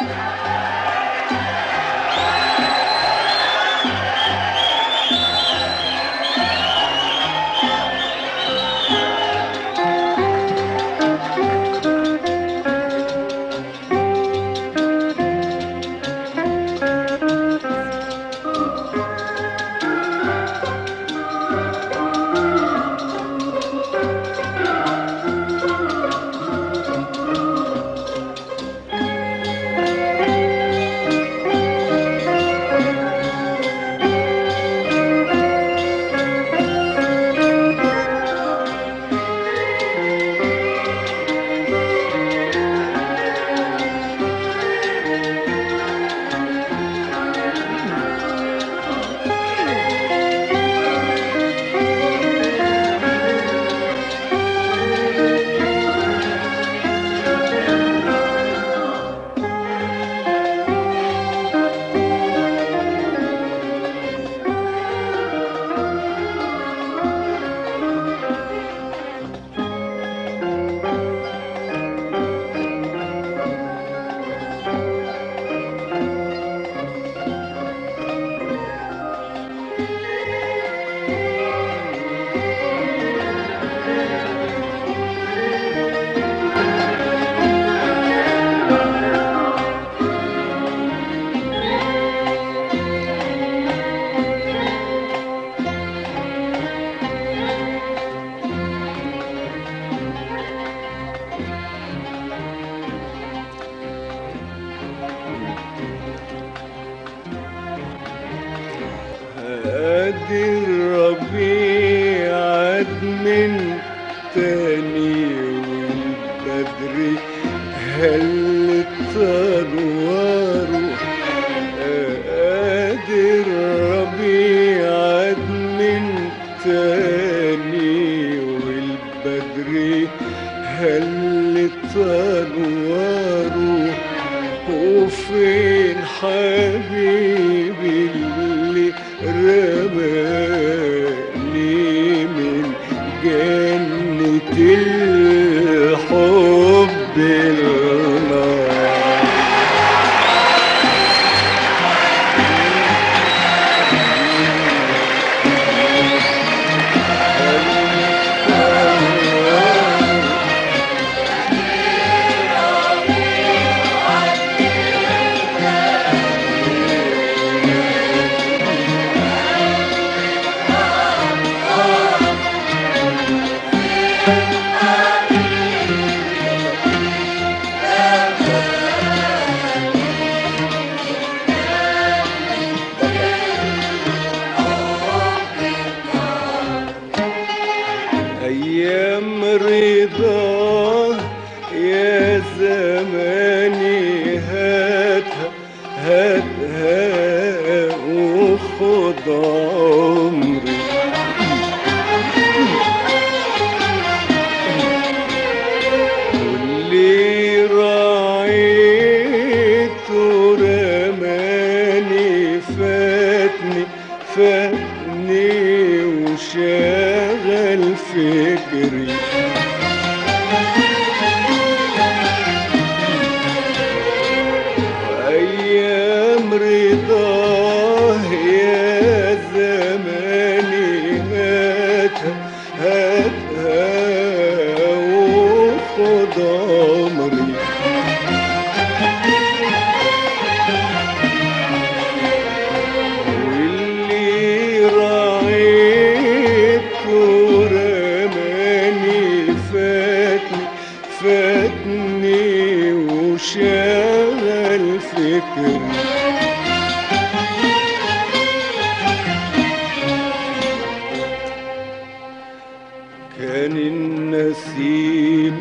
تاني والبدر هلت انواره قادر ربيع من تاني والبدر هلت انواره وفين حبيبي اللي رماني من جنة الحب النار أيام رضا يا زماني هاتها هاتها وخد عمري واللي راعيته رماني فاتني فاتني وشغل فكري أيام رضاه يا زماني هاتها هاتها وخد عمري واللي راعيته رماني فاتني فاتني وشغل فكري كان النسيم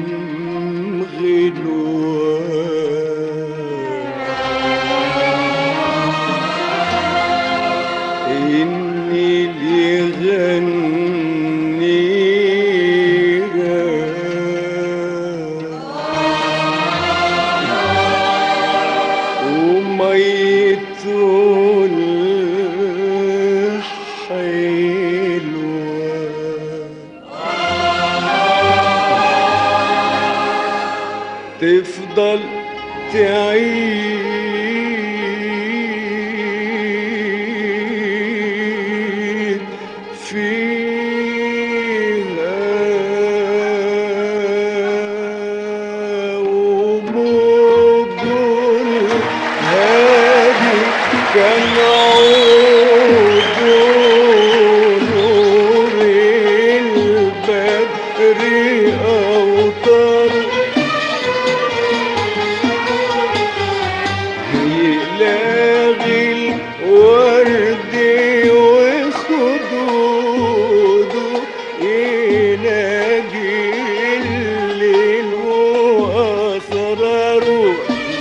غنوان إني لغنيها وميت الحلوة تفضل تعيش كان عود نور البدر أوطار يلاغي الورد وخدوده يناجي الليل وأسراره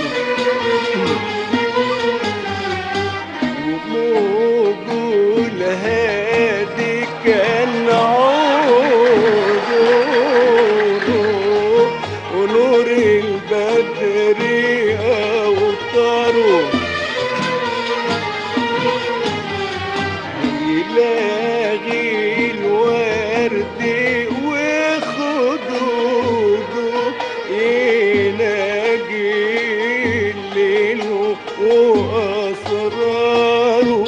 وموجه الهادي كان عوده ونور البدر أوطاره يلاغي الورد وخدوده يناجي الليل وأسراره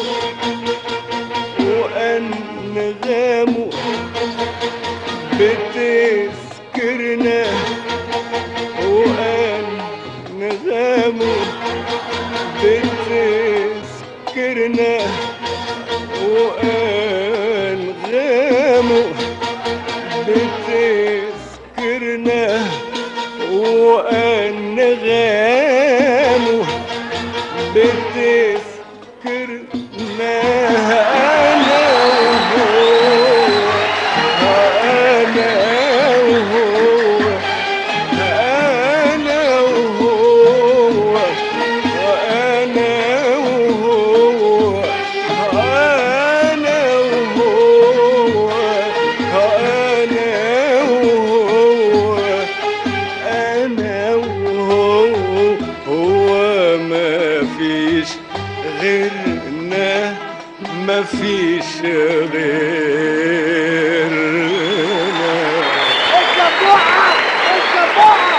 وأنغامه بتذكرنا وأنغامه بتذكرنا وأنغامه بتذكرنا وأنغامه بتذكرنا أنا وهو أنا وهو أنا وهو أنا وهو أنا وهو أنا وهو أنا وهو هو ما فيش غيرنا ما فيش غيرنا السبوعة السبوعة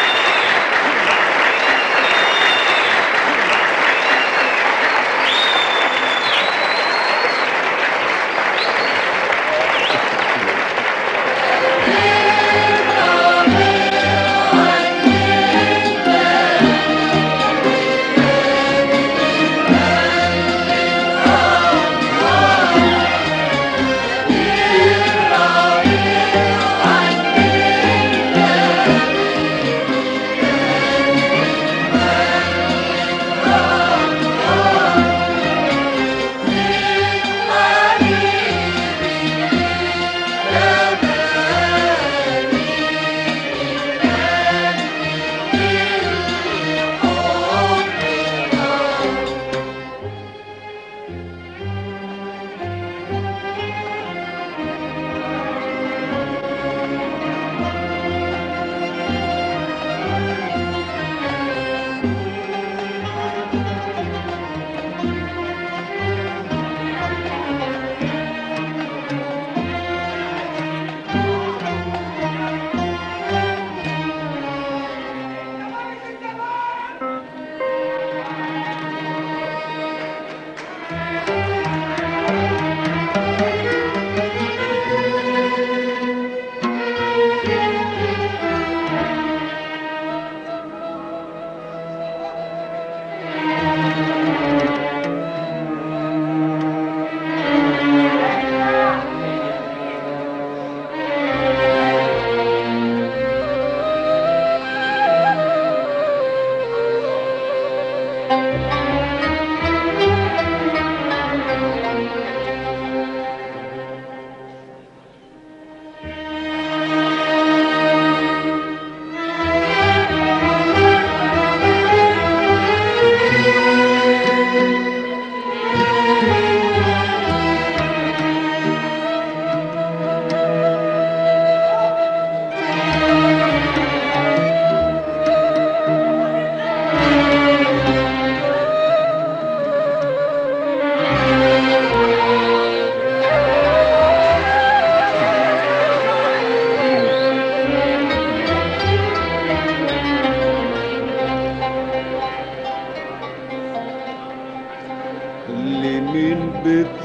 لمين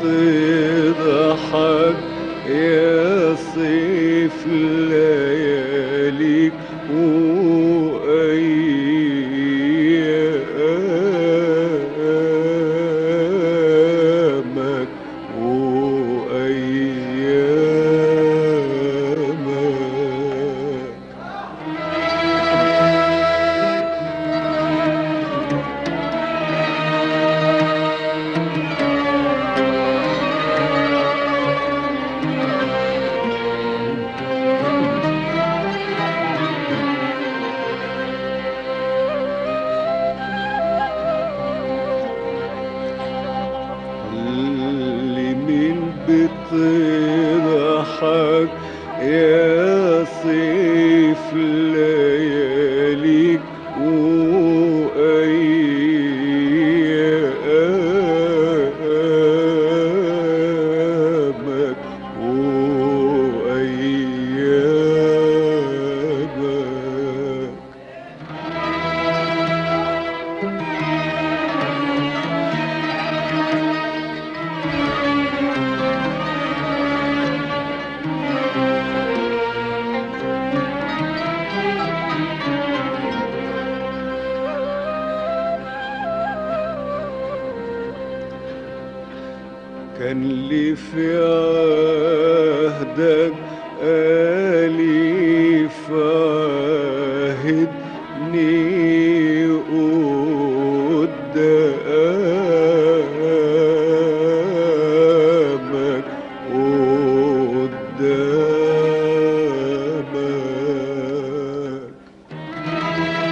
بتضحك يا صيف لياليك تضحك يا صيف لياليك وأيامك وأيامك كان لي في عهدك آليف عهدني قدامك قدامك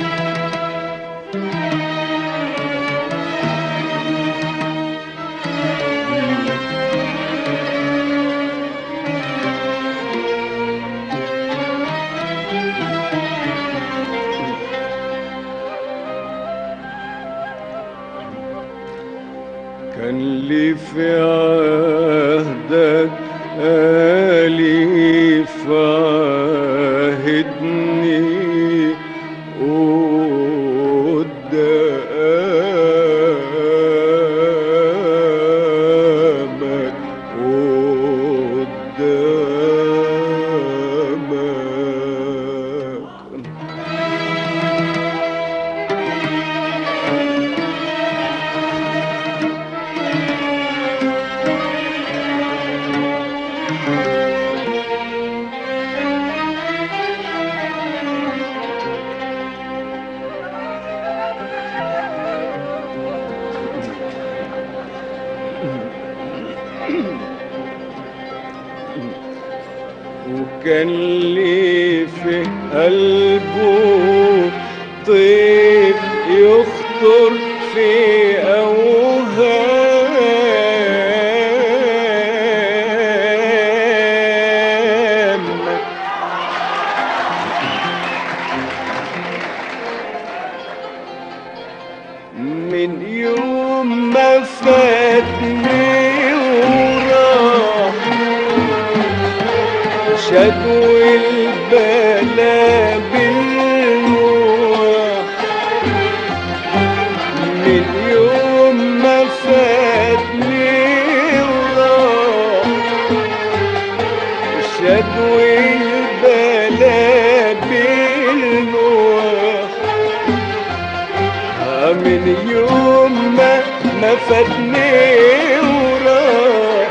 كان لي في عهدك آليف عهدني قدامك قدامك وكان لي في قلبه طيب يخطر في أوهامك من يوم ما فاتني وراح شدو البلا بالنوح من يوم ما فاتني وراح شدو البلا بالنوح من يوم ما ما فاتني وراح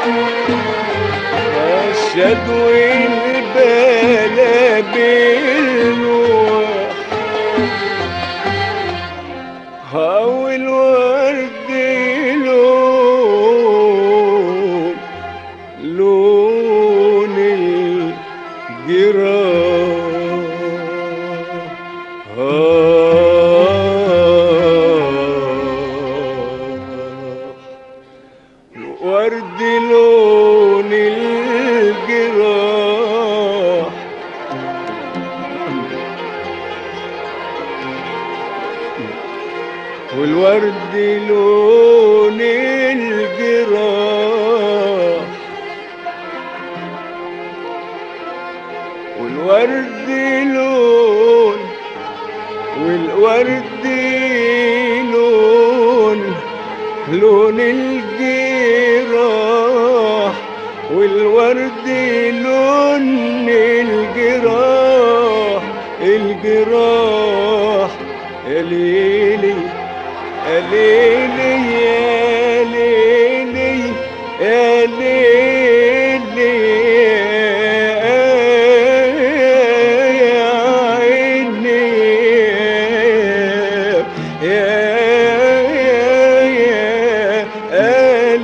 أشهد البلا بالنوح هاو الورد لون لون الجراح ورد لون الجراح والورد لون الجراح والورد لون والورد لون لون الجراح والورد لون الجراح الجراح يا ليلي يا ليلي يا ليلي يا ليلي يا عيني يا يا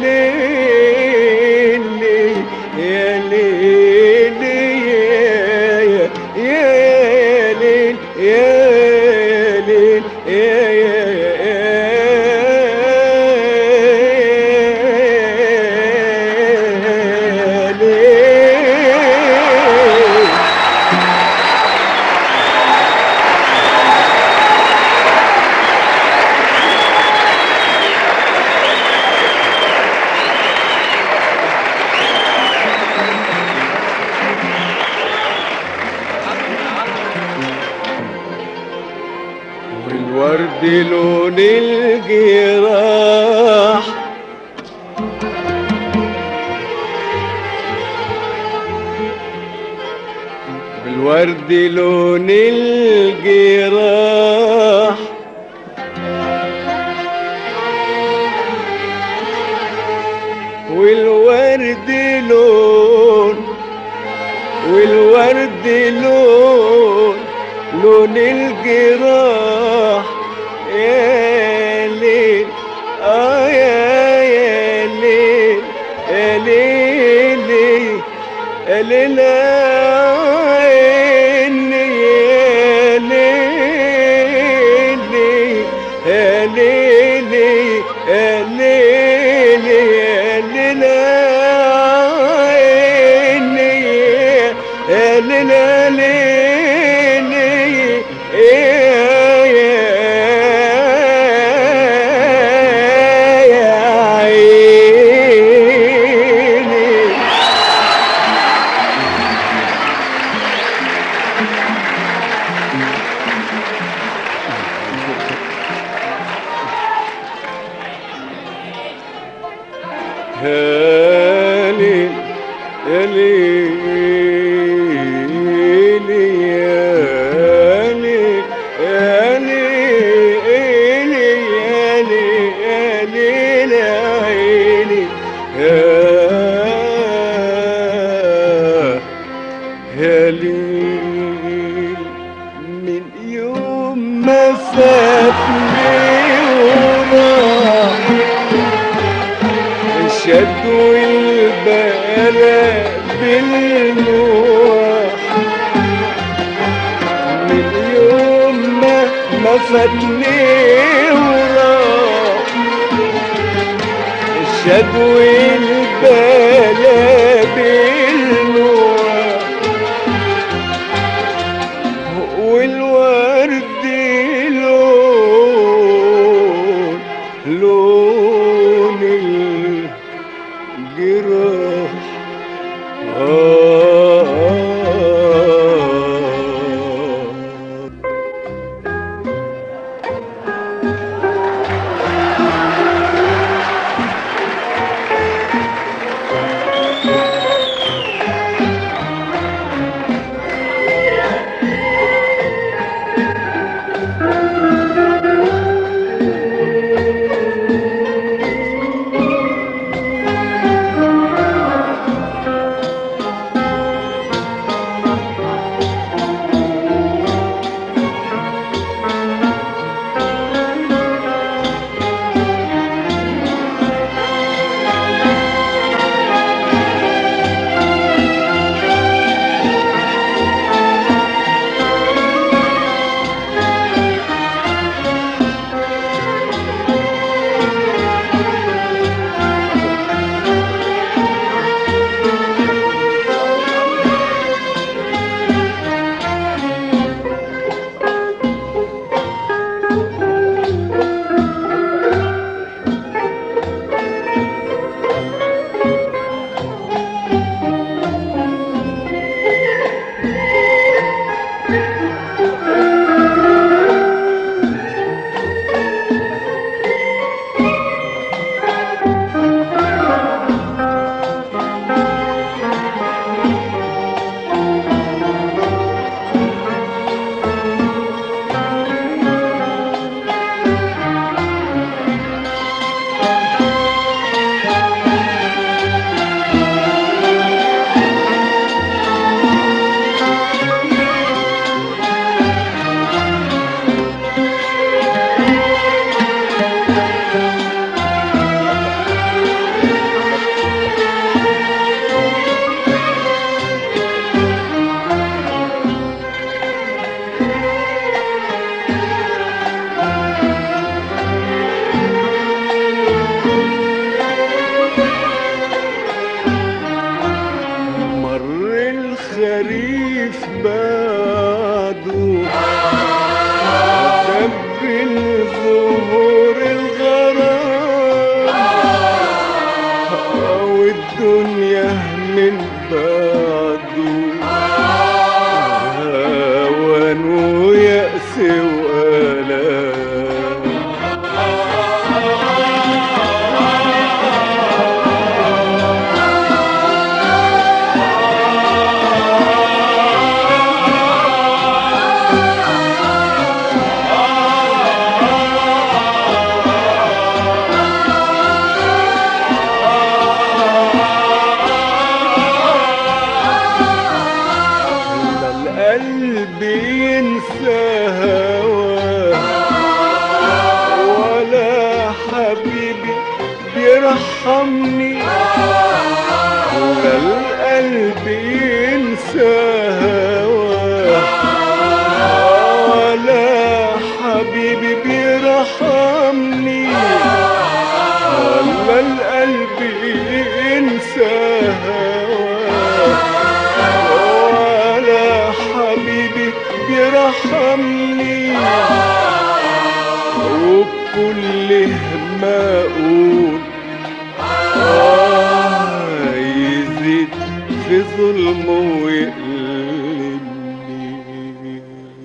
ليلي يا ليلي يا ليل يا ليل يا لون الجراح بالورد لون الجراح والورد لون والورد لون لون الجراح يا ليل اه يا يا ليل يا ليل يا ليل عيني يا ليل يا ليل يا ليل يا ليل عيني يا ليل ليل يا عيني هالي يالي يالي يالي يالي يالي يالي هالي من يوم ما فاتني وراح الشد والبلاء بالنوح من يوم ما ما فاتني وراح الشد والبلاء بالنوح والورد لون لون الجراح آه حبيبي بيرحمني ولا القلب ينسى هواه ولا حبيبي بيرحمني ولا القلب ينسى هواه ولا حبيبي بيرحمني وكل ما اقول آه يزيد في ظلمه ويقلبني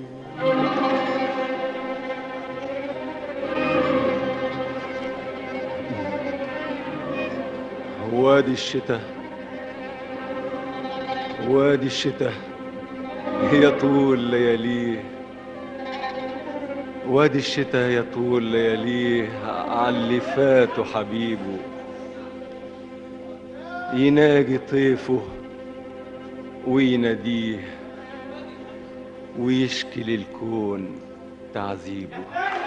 وادي الشتاء وادي الشتاء يطول لياليه وادي الشتاء يطول لياليه عاللي فاتوا حبيبه يناجي طيفه ويناديه ويشكي للكون تعذيبه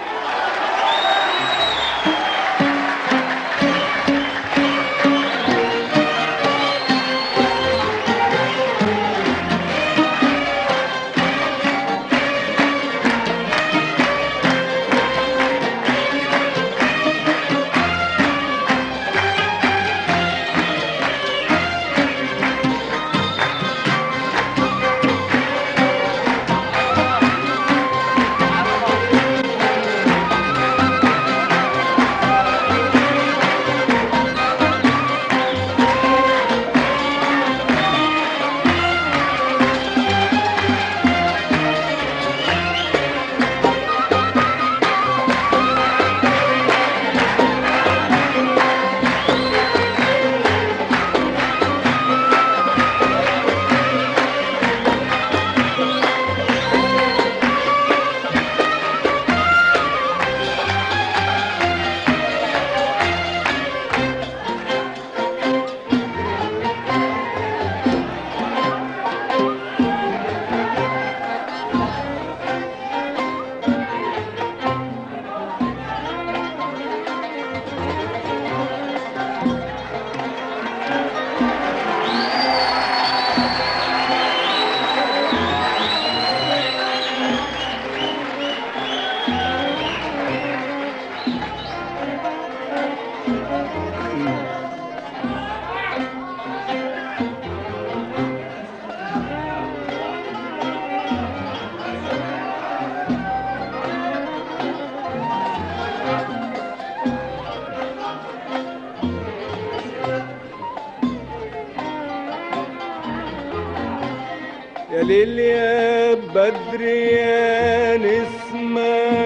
يا ليل يا بدر يا نسمة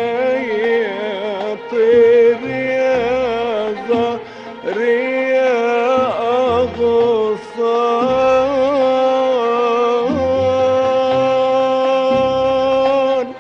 يا طير يا زهر يا أغصان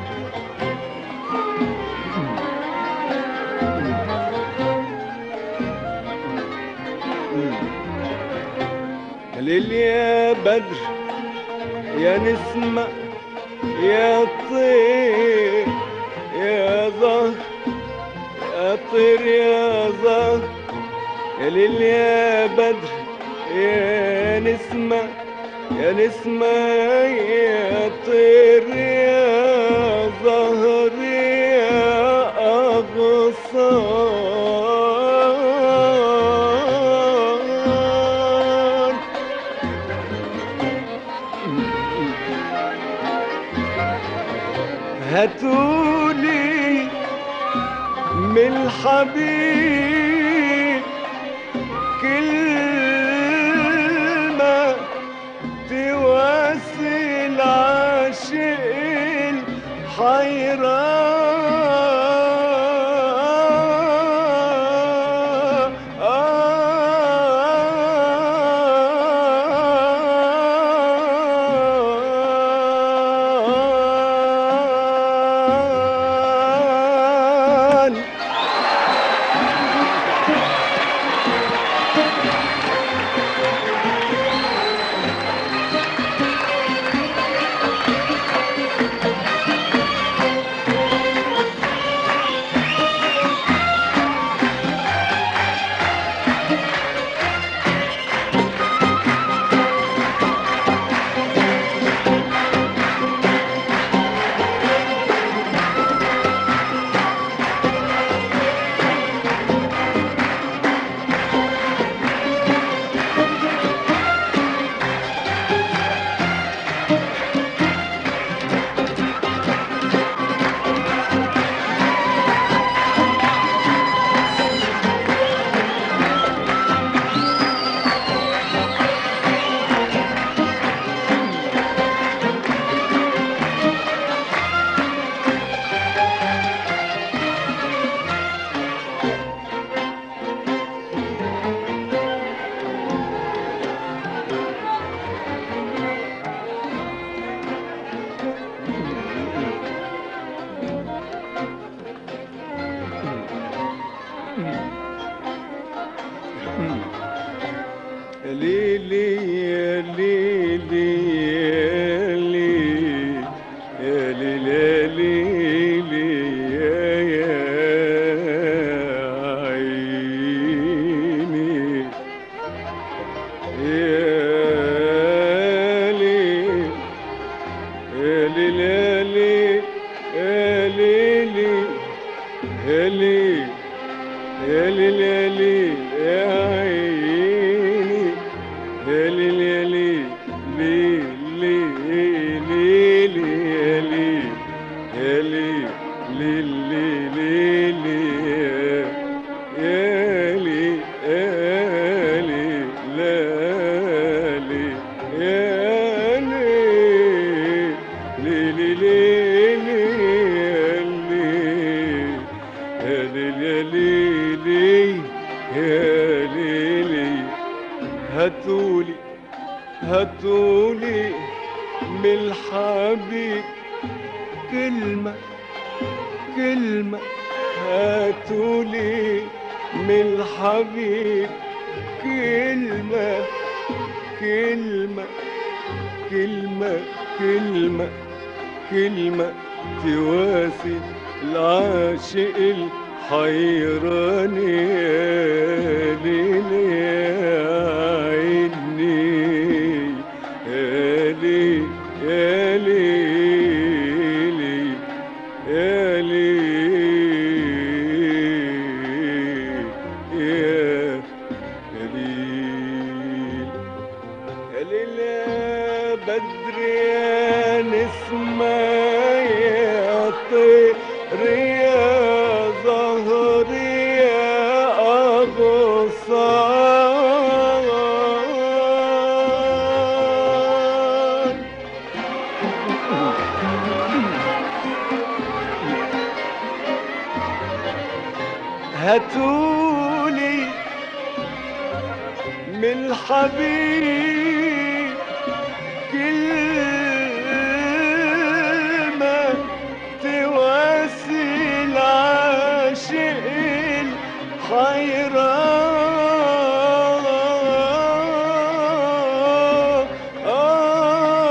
يا ليل يا بدر يا نسمة يا طير يا زهر يا طير يا زهر يا ليل يا بدر يا نسمة يا نسمة يا طير يا زهر يا أغصان هاتولي من الحبيب كلمة تواسي العاشق الحيران ليلي يا ليلي يا ليلي يا ليلي يا ليلي يا عيني يا ليلي يا ليلي يا ليلي يا ليلي يا ليلي يا عيني يا ليلي يا ليلي يا ليلي يا ليلي يا ليلي يا ليلي يا لي يا لي ليلي ليلي يا لي يا ليلي هاتولي هاتولي من الحبيب كلمة كلمة هاتولي من الحبيب كلمة كلمة كلمة كلمة كلمة تواسي العاشق الحيران يا ليل يا عيني يا ليل يا ليل يا ليل يا ليل يا ليل يا بدر يا نسمة يا طير يا زهر يا أغصان هاتولي من الحبيب كلمة تواسي العاشق الحيران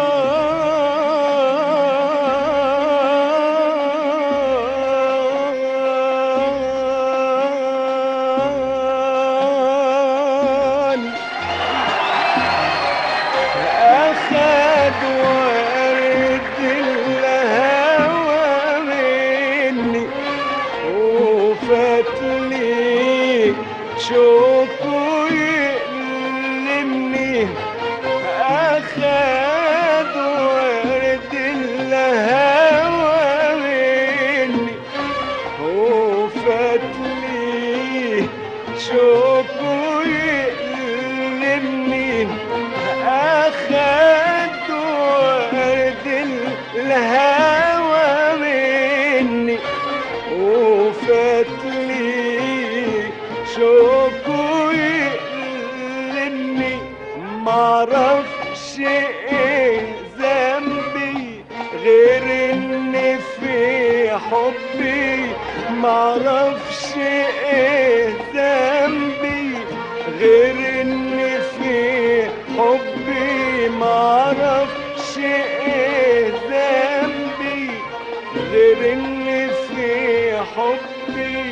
أخد ورد الهوى مني وفتلي شوقه يألمني أخد ورد الهوى مني وفتلي شوقه يألمني أخد ورد الهوى مني وفتلي شوقه يألمني معرفش ايه ذنبي غير ان في حبي معرفش ايه ذنبي غير ان في حبي معرفش ايه ذنبي غير ان في حبي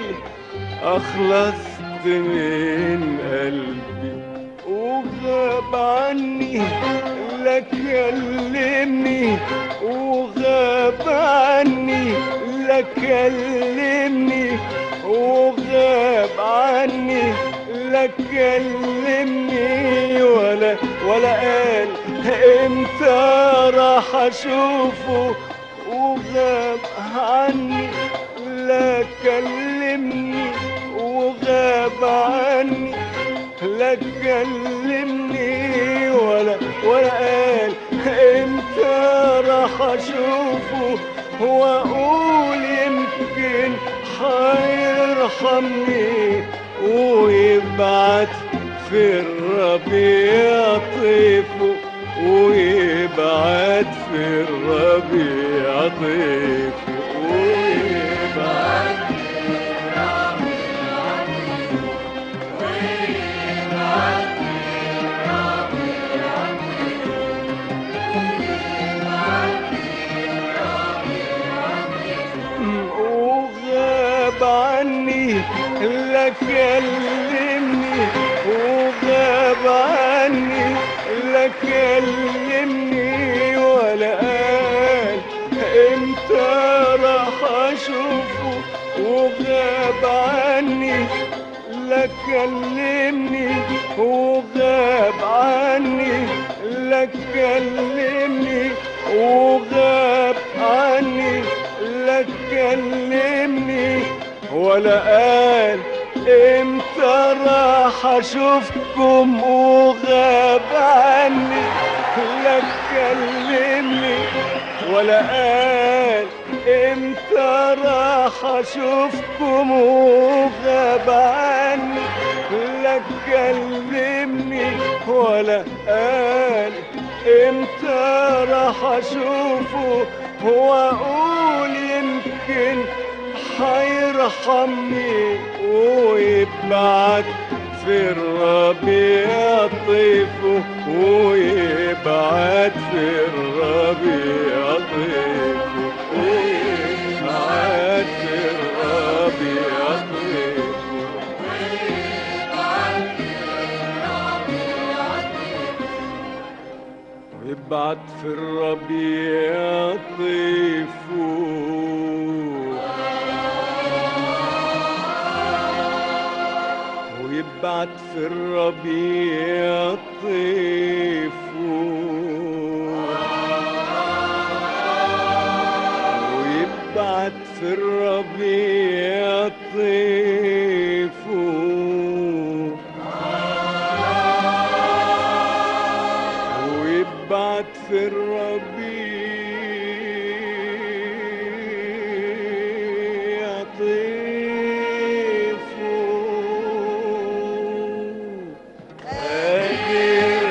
اخلصت من قلبي وغاب عني لا كلمني وغاب عني لا كلمني وغاب عني لا كلمني ولا ولا قال امتى راح اشوفه وغاب عني لا كلمني وغاب عني لا كلمني ولا ولا قال امتى راح اشوفه واقول يمكن حيرحمني ويبعت في الربيع طيفه ويبعت في الربيع طيفه ويبعت كلمني وغاب عني لا كلمني ولا قال امتى راح اشوفه وغاب عني لا كلمني وغاب عني لا كلمني وغاب عني لا كلمني ولا قال امتى راح اشوفكم وغاب عني لا كلمني ولا قال امتى راح اشوفكم وغاب عني لا كلمني ولا قال امتى راح اشوفه واقول يمكن حيرحمني ويبعت في الربيع طيفه ويبعت في الربيع طيفه ويبعت في الربيع طيفه ويبعت في الربيع طيفه ويبعت في الربيع طيفه ويبعت في الربيع طيفه ويبعت في الربيع طيفه قادر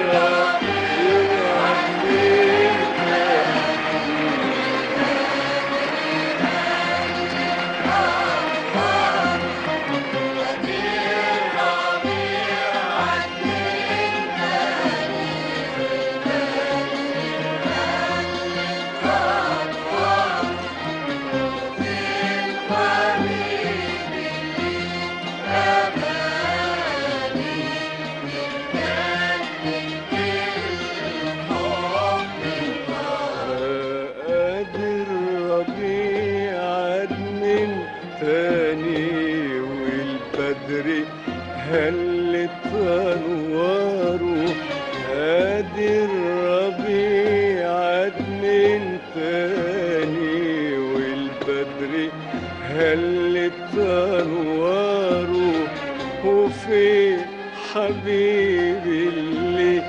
قادر ربيع من تاني والبدر هلت انواره قادر ربيع من تاني والبدر هلت انواره وفي حبيبي اللي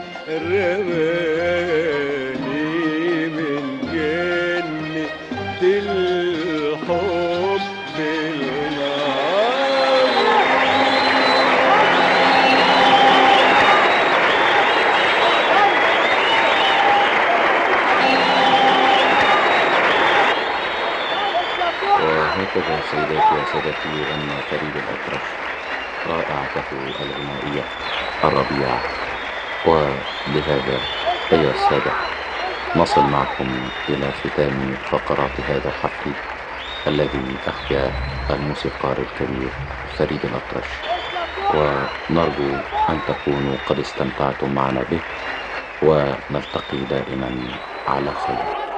رماني من جنة الحب النار وهكذا سيداتي وسادتي غنى فريد الأطرش رائعته الغنائية الربيع وبهذا أيها السادة نصل معكم إلى ختام فقرات هذا الحفل الذي أحيا الموسيقار الكبير فريد الأطرش ونرجو أن تكونوا قد استمتعتم معنا به ونلتقي دائما على خير